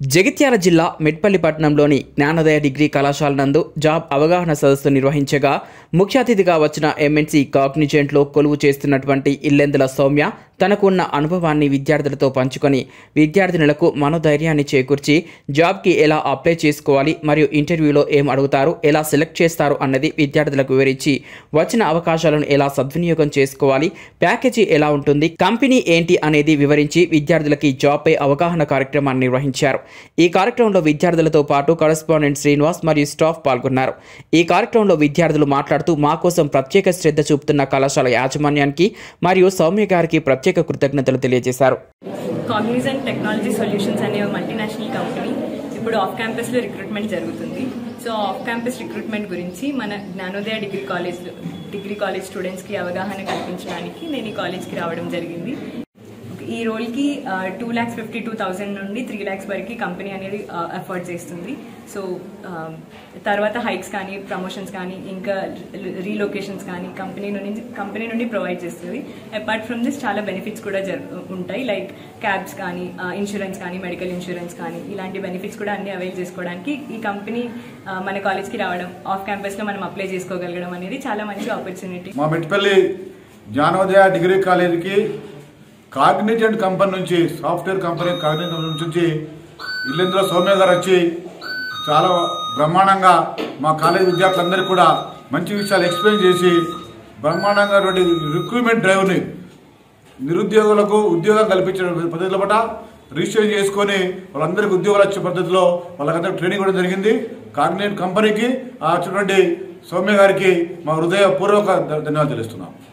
జగిత్యాల జిల్లా మెట్పల్లి పట్టణంలోని జ్ఞానోదయ డిగ్రీ కళాశాల నందు జాబ్ అవగాహన సదస్సు నిర్వహించగా ముఖ్య అతిథిగా వచ్చిన ఎంఎన్సీ కాగ్నిజెంట్లో కొలువు చేస్తున్నటువంటి ఇల్లెందుల సౌమ్య తనకు ఉన్న అనుభవాన్ని విద్యార్థులతో పంచుకొని విద్యార్థినులకు మనోధైర్యాన్ని చేకూర్చి జాబ్కి ఎలా అప్లై చేసుకోవాలి మరియు ఇంటర్వ్యూలో ఏం అడుగుతారు ఎలా సెలెక్ట్ చేస్తారు అన్నది విద్యార్థులకు వివరించి వచ్చిన అవకాశాలను ఎలా సద్వినియోగం చేసుకోవాలి ప్యాకేజీ ఎలా ఉంటుంది కంపెనీ ఏంటి అనేది వివరించి విద్యార్థులకి జాబ్పై అవగాహన కార్యక్రమాన్ని నిర్వహించారు ఈ కార్యక్రమంలో విద్యార్థులతో పాటు కరస్పాండెంట్ శ్రీనివాస్ మరియు స్టాఫ్ పాల్గొన్నారు ఈ కార్యక్రమంలో విద్యార్థులు మాట్లాడుతూ మా కోసం ప్రత్యేక శ్రద్ధ చూపుతున్న కళాశాల యాజమాన్యానికి మరియు సౌమ్య గారికి ప్రత్యేక కృతజ్ఞతలు తెలియజేశారు కాగ్నిజెంట్ టెక్నాలజీ సొల్యూషన్స్ అనే మల్టీనేషనల్ కంపెనీ ఇప్పుడు ఆఫ్ క్యాంపస్లో రిక్రూట్మెంట్ జరుగుతుంది సో ఆఫ్ క్యాంపస్ రిక్రూట్మెంట్ గురించి మన Gnanodaya degree college degree college స్టూడెంట్స్కి అవగాహన కల్పించడానికి నేను ఈ కాలేజ్కి రావడం జరిగింది ఈ రోల్కి two lakhs fifty two thousand నుండి త్రీ ల్యాక్స్ వరకు కంపెనీ అనేది అఫోర్డ్ చేస్తుంది సో తర్వాత హైక్స్ కానీ ప్రమోషన్స్ కానీ ఇంకా రీలొకేషన్స్ కానీ కంపెనీ నుండి కంపెనీ నుండి ప్రొవైడ్ చేస్తుంది అపార్ట్ ఫ్రమ్ దిస్ చాలా బెనిఫిట్స్ కూడా జరు ఉంటాయి లైక్ క్యాబ్స్ కానీ ఇన్సూరెన్స్ కానీ మెడికల్ ఇన్సూరెన్స్ కానీ ఇలాంటి బెనిఫిట్స్ కూడా అన్ని అవైల్ చేసుకోవడానికి ఈ కంపెనీ మన కాలేజ్కి రావడం ఆఫ్ క్యాంపస్లో మనం అప్లై చేసుకోగలగడం అనేది చాలా మంచి ఆపర్చునిటీ మా మెట్పల్లి జ్ఞానోదయ డిగ్రీ కాలేజీకి కాగ్నిజెంట్ కంపెనీ నుంచి సాఫ్ట్వేర్ కంపెనీ కాగ్నిజెంట్ నుంచి ఇల్లేంద్ర సౌమ్య గారు వచ్చి చాలా బ్రహ్మాండంగా మా కాలేజ్ విద్యార్థులందరికీ కూడా మంచి విషయాలు ఎక్స్ప్లెయిన్ చేసి బ్రహ్మాండంగా రిక్రూట్మెంట్ డ్రైవ్ని నిరుద్యోగులకు ఉద్యోగం కల్పించిన పద్ధతుల పట్ల రిజిస్ట్రేషన్ చేసుకొని వాళ్ళందరికీ ఉద్యోగాలు వచ్చే పద్ధతిలో వాళ్ళకందరూ ట్రైనింగ్ కూడా జరిగింది కాగ్నిజెంట్ కంపెనీకి ఆ వచ్చినటువంటి సౌమ్య గారికి మా హృదయపూర్వక ధన్యవాదాలు తెలుస్తున్నాం